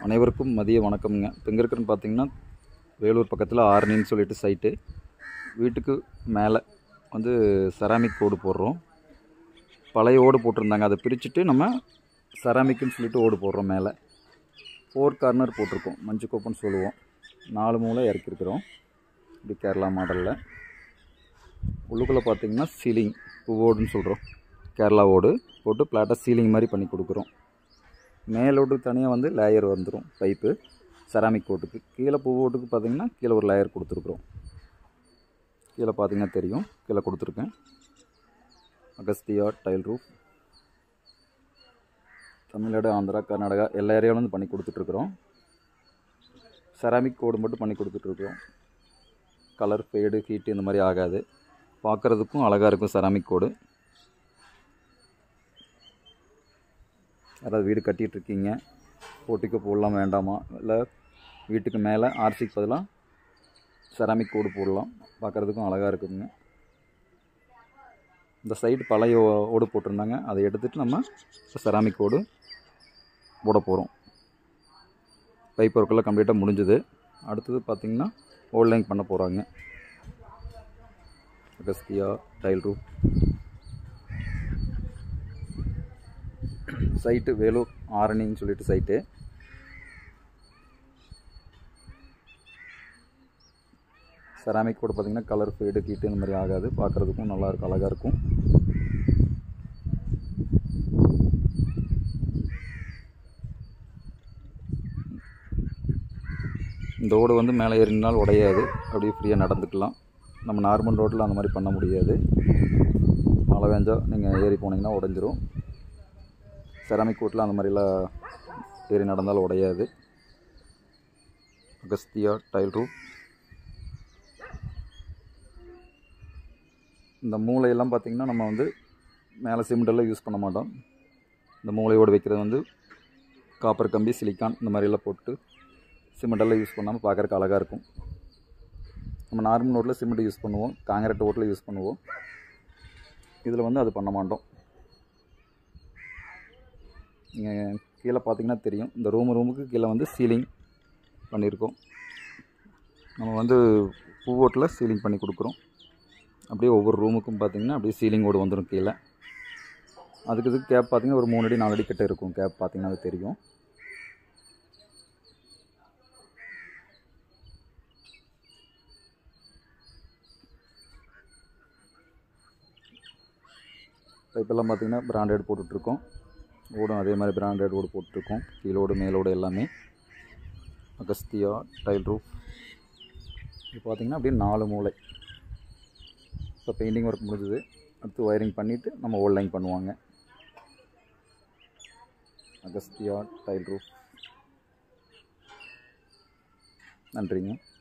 அனைவருக்கும் மதிய வணக்கம்ங்க இப்போ எங்கே இருக்குன்னு பார்த்தீங்கன்னா வேலூர் பக்கத்தில் ஆரணின்னு சொல்லிட்டு சைட்டு வீட்டுக்கு மேலே வந்து செராமிக் ஓடு போடுறோம் பழைய ஓடு போட்டிருந்தாங்க அதை பிரிச்சுட்டு நம்ம செராமிக்னு சொல்லிட்டு ஓடு போடுறோம் மேலே ஃபோர் கார்னர் போட்டிருக்கோம் மஞ்சு கோப்புன்னு சொல்லுவோம் நாலு மூளை இறக்கிருக்கிறோம் இப்படி கேரளா மாடலில் உள்ளுக்குள்ளே பார்த்தீங்கன்னா சீலிங் பூவோடுன்னு சொல்கிறோம் கேரளா ஓடு போட்டு பிளாட்டாக சீலிங் மாதிரி பண்ணி கொடுக்குறோம் மேலோட்டு தனியாக வந்து லேயர் வந்துடும் பைப்பு செராமிக் கோட்டுக்கு கீழே பூவோட்டுக்கு பார்த்தீங்கன்னா கீழே ஒரு லேயர் கொடுத்துருக்குறோம் கீழே பார்த்தீங்கன்னா தெரியும் கீழே கொடுத்துருக்கேன் அகஸ்தியா டைல் ரூஃப் தமிழ்நாடு ஆந்திரா கர்நாடகா எல்லா ஏரியாவிலும் வந்து பண்ணி கொடுத்துட்ருக்குறோம் செராமிக் கோடு மட்டும் பண்ணி கொடுத்துட்ருக்குறோம் கலர் ஃபேடு ஹீட்டு இந்த மாதிரி ஆகாது பார்க்குறதுக்கும் அழகாக இருக்கும் செராமிக் கோடு யாராவது வீடு கட்டிகிட்டு இருக்கீங்க போட்டிக்கு போடலாம் வேண்டாமா இல்லை வீட்டுக்கு மேலே ஆர்சிக்கு பதிலாக செராமிக் கோடு போடலாம் பார்க்குறதுக்கும் அழகாக இருக்குதுங்க இந்த சைடு பழைய ஓ- ஓடு போட்டிருந்தாங்க அதை எடுத்துகிட்டு நம்ம செராமிக் ஓடு போட போகிறோம் பைப் ஒர்க்கெல்லாம் கம்ப்ளீட்டாக முடிஞ்சுது அடுத்தது பார்த்திங்கன்னா ஓல்லைங் பண்ண போகிறாங்க Agastya tile roof site Vellore ஆரணின்னு சொல்லிட்டு சைட்டு செராமிக் கூட பார்த்தீங்கன்னா கலர் ஃபேடு கீட்டு இந்த மாதிரி ஆகாது பார்க்குறதுக்கும் நல்லாயிருக்கும் அழகாக இருக்கும் இந்த ஓடு வந்து மேலே ஏறினால் உடையாது அப்படியே ஃப்ரீயாக நடந்துக்கலாம் நம்ம நார்மல் ரோட்டில் அந்த மாதிரி பண்ண முடியாது மழை பெஞ்சா நீங்கள் ஏறி போனீங்கன்னா உடஞ்சிரும் செராமிக் கோட்டில் அந்த மாதிரிலாம் ஏறி நடந்தாலும் உடையாது அகஸ்தியா டைல் ரூப் இந்த மூளையெல்லாம் பார்த்திங்கன்னா நம்ம வந்து மேலே சிமெண்டெல்லாம் யூஸ் பண்ண மாட்டோம் இந்த மூளையோடு வைக்கிறது வந்து காப்பர் கம்பி சிலிக்கான் இந்த மாதிரியெல்லாம் போட்டு சிமெண்டெல்லாம் யூஸ் பண்ணாமல் பார்க்குறக்கு அழகாக இருக்கும் நம்ம நார்மல் ரோட்டில் சிமெண்ட் யூஸ் பண்ணுவோம் காங்கிரீட் ஓட்டில் யூஸ் பண்ணுவோம் இதில் வந்து அது பண்ண மாட்டோம் நீங்கள் கீழே பார்த்தீங்கன்னா தெரியும் இந்த ரூம் ரூமுக்கு கீழே வந்து சீலிங் பண்ணியிருக்கோம் நம்ம வந்து பூவோட்டில் சீலிங் பண்ணி கொடுக்குறோம் அப்படியே ஒவ்வொரு ரூமுக்கும் பார்த்தீங்கன்னா அப்படியே சீலிங் ஓடு வந்துடும் கீழே அதுக்கு இதுக்கு கேப் பார்த்தீங்கன்னா ஒரு மூணு அடி நாலு அடி கிட்ட இருக்கும் கேப் பார்த்தீங்கன்னா அது தெரியும் பைப்பெல்லாம் பார்த்தீங்கன்னா பிராண்டட் போட்டுட்ருக்கோம் ஓடும் அதே மாதிரி பிராண்டட் ஓடு போட்டுருக்கோம் கீழோடு மேலோடு எல்லாமே அகஸ்தியா டைல் ரூஃப் இது பார்த்தீங்கன்னா அப்படியே நாலு மூளை இப்போ பெயிண்டிங் ஒர்க் முடிஞ்சுது அடுத்து ஒயரிங் பண்ணிவிட்டு நம்ம ஓல் லைன் பண்ணுவாங்க அகஸ்தியா டைல் ரூஃப் நன்றிங்க